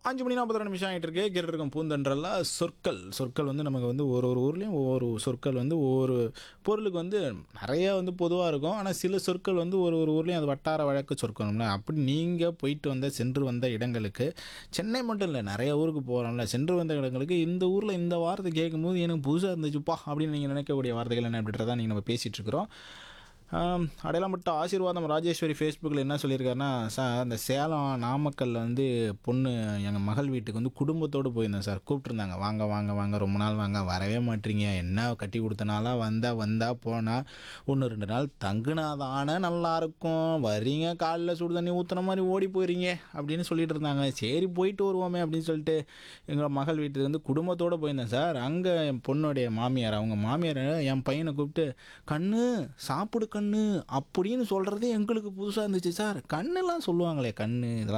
அஞ்சு மணி நாற்பத்தி ரெண்டு நிமிஷம் ஆகிட்டு இருக்கு கேட்டு இருக்கும் பூந்தன்றல்ல சொற்கள் சொற்கள் வந்து நமக்கு வந்து ஒரு ஒரு ஊர்லேயும் ஒவ்வொரு சொற்கள் வந்து ஒவ்வொரு பொருளுக்கு வந்து நிறைய வந்து பொதுவாக இருக்கும் ஆனால் சில சொற்கள் வந்து ஒரு ஒரு ஊர்லேயும் அது வட்டார வழக்கு சொற்கள்ல அப்படி நீங்கள் போயிட்டு வந்த சென்று வந்த இடங்களுக்கு சென்னை மட்டும் இல்லை நிறைய ஊருக்கு போகிறோம்ல சென்று வந்த இடங்களுக்கு இந்த ஊரில் இந்த வார்த்தை கேட்கும்போது எனக்கு புதுசாக இருந்துச்சுப்பா அப்படின்னு நீங்கள் நினைக்கக்கூடிய வார்த்தைகள் என்ன அப்படின்றத நீங்கள் நம்ம பேசிகிட்டு இருக்கிறோம் ஆம், அடையாளப்பட்ட ஆசீர்வாதம் ராஜேஸ்வரி ஃபேஸ்புக்கில் என்ன சொல்லியிருக்காருன்னா சார் அந்த சேலம் நாமக்கல்ல வந்து பொண்ணு எங்கள் மகள் வீட்டுக்கு வந்து குடும்பத்தோடு போயிருந்தேன் சார் கூப்பிட்ருந்தாங்க வாங்க வாங்க வாங்க ரொம்ப நாள் வாங்க வரவே மாட்டீங்க என்ன கட்டி கொடுத்தனால வந்தா வந்தா போனால் ஒன்று ரெண்டு நாள் தங்குனாதானே நல்லா இருக்கும் வரீங்க காலைல சுடு தண்ணி ஊற்றுன மாதிரி ஓடி போயிறீங்க அப்படின்னு சொல்லிட்டு இருந்தாங்க சரி போயிட்டு வருவோமே அப்படின்னு சொல்லிட்டு எங்கள் மகள் வீட்டுக்கு வந்து குடும்பத்தோடு போயிருந்தேன் சார் அங்கே என் பொண்ணுடைய மாமியார் அவங்க மாமியார் என் பையனை கூப்பிட்டு கண்ணு சாப்பிடு கண்ணு அப்படின்னு சொல்கிறதே எங்களுக்கு புதுசாக இருந்துச்சு சார் கண்ணுலாம் சொல்லுவாங்களே கண்ணு இதெல்லாம்